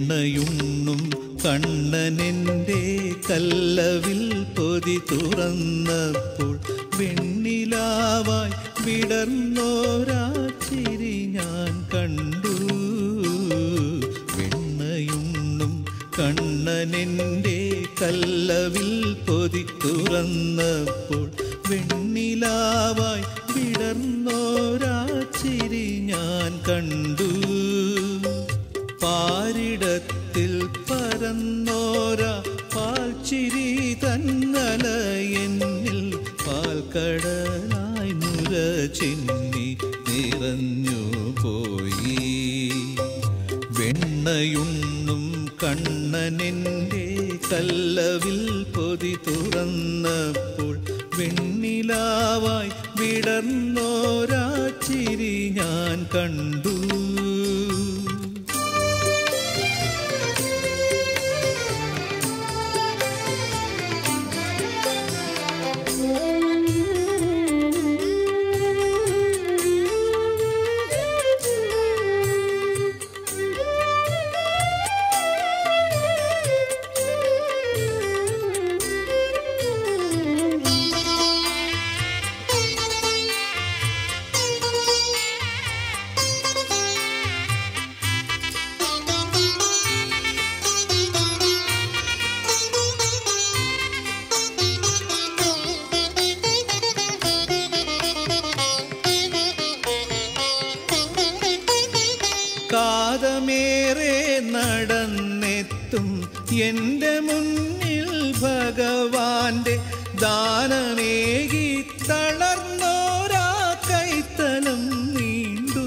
വെണ്ണയുണ്ണും കണ്ണനെൻ്റെ കല്ലവിൽ പൊതി തുറന്നപ്പോൾ വെണ്ണിലാവായി വിടർന്നോരാ ചിരി ഞാൻ കണ്ടു വെണ്ണയുണ്ണും കണ്ണനെൻ്റെ കല്ലവിൽ പൊതി തുറന്നപ്പോൾ വെണ്ണിലാവായി വിടർന്നോരാ ചിരി ഞാൻ കണ്ടു പാരിടത്തിൽ പരന്നോര പാൽച്ചിരി തന്നല എന്നിൽ പാൽക്കടലായി നുര ചിന്നി നിറഞ്ഞു പോയി വെണ്ണയുണ്ണും കണ്ണനെൻ്റെ കല്ലവിൽ പൊതി തുറന്നപ്പോൾ വെണ്ണിലാവായി വിടർന്നോരാ ചിരി ഞാൻ കണ്ടു കാതമേറെ നടന്നെത്തും എൻ്റെ മുന്നിൽ ഭഗവാന്റെ ദാനമേകി തളർന്നോരാ കൈത്തലം നീണ്ടു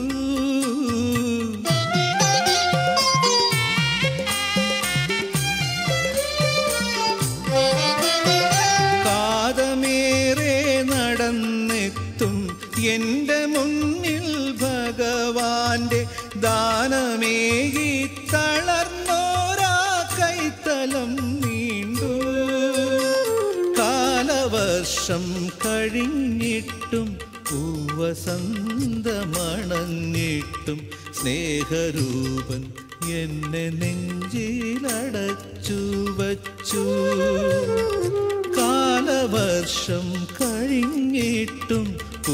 കാതമേറെ നടന്നെത്തും എൻ്റെ മുന്നിൽ ഭഗവാന്റെ ദാനമേകി തളർന്നോരാ കൈത്തലം നീണ്ടു കാലവർഷം കഴിഞ്ഞിട്ടും പൂവസന്തമണഞ്ഞിട്ടും സ്നേഹരൂപൻ എന്നെ നെഞ്ചിലടച്ചു വച്ചു കാലവർഷം കഴിഞ്ഞിട്ടും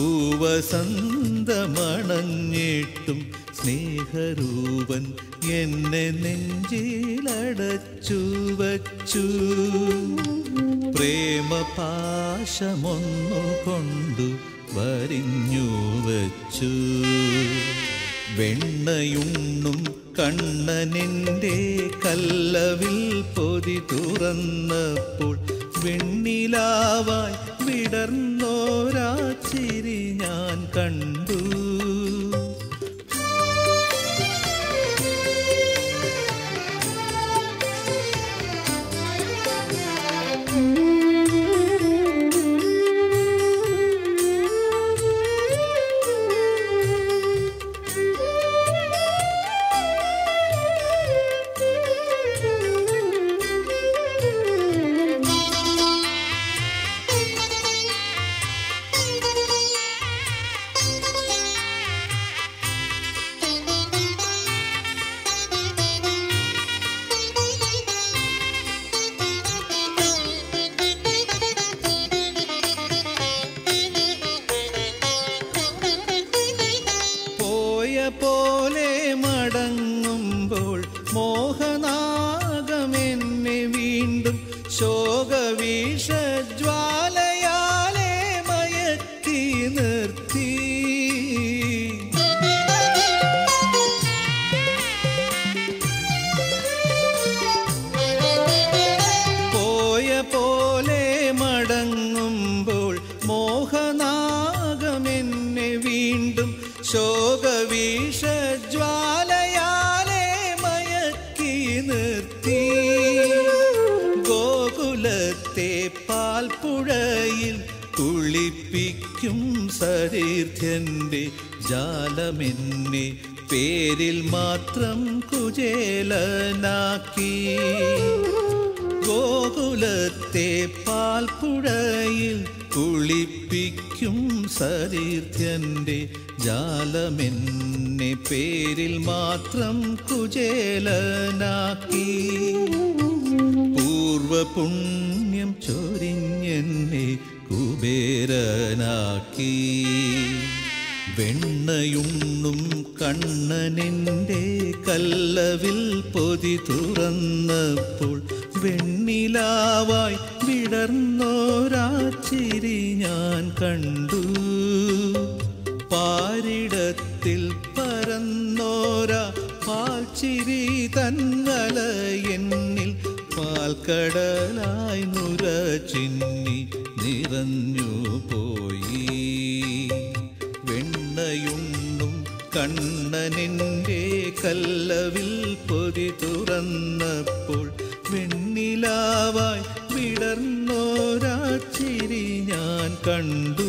പൂവസന്തമണഞ്ഞിട്ടും സ്നേഹരൂപൻ എന്നെ നെഞ്ചിലടച്ചു വച്ചു പ്രേമപാശമൊന്നു കൊണ്ടു വരിഞ്ഞു വച്ചു വെണ്ണയുണ്ണും കണ്ണനെൻ്റെ കല്ലവിൽ പൊതി തുറന്നപ്പോൾ വെണ്ണിലാവായി വിടർന്നോരാ ചിരി ഞാൻ കണ്ടു പോയ പോലെ മടങ്ങുമ്പോൾ മോഹനാഗമെന്നെ വീണ്ടും ശോകവീഷജ്വാലയാലെ മയക്കി നിർത്തി പോയ പോലെ മടങ്ങുമ്പോൾ മോഹനാഗമെന്നെ വീണ്ടും ശോകവീഷജ്വാലയാലെ മയക്കി നിർത്തി ഗോകുലത്തെ പാൽപ്പുഴയിൽ കുളിപ്പിക്കും സതീർത്ഥ്യന്റെ ജാലമെന്നെ പേരിൽ മാത്രം കുചേലനാക്കി ഗോകുലത്തെ പാൽപ്പുഴയിൽ കുളിപ്പിക്കും കുളിപ്പിക്കും സതീർത്ഥ്യന്റെ ജാലമെന്നെ പേരിൽ മാത്രം കുചേലനാക്കി പൂർവപുണ്യം ചൊരിഞ്ഞെന്നെ കുബേരനാക്കി വെണ്ണയുണ്ണും കണ്ണനെൻ്റെ കല്ലവിൽ പൊതി തുറന്നപ്പോൾ വെണ്ണിലാവായി വിടർന്നോരാച്ചിരി ഞാൻ കണ്ടു പാരിടത്തിൽ പരന്നോരാ പാൽച്ചിരി തന്നല എന്നിൽ പാൽക്കടലായി നുര ചിന്നി നിറഞ്ഞു പോയി വെണ്ണയുണ്ണും കണ്ണനെൻ്റെ കല്ലവിൽ പൊതി തുറന്നപ്പോൾ വെണ്ണിലാവായി വിടർന്നോരാച്ചിരി ഞാൻ കണ്ടു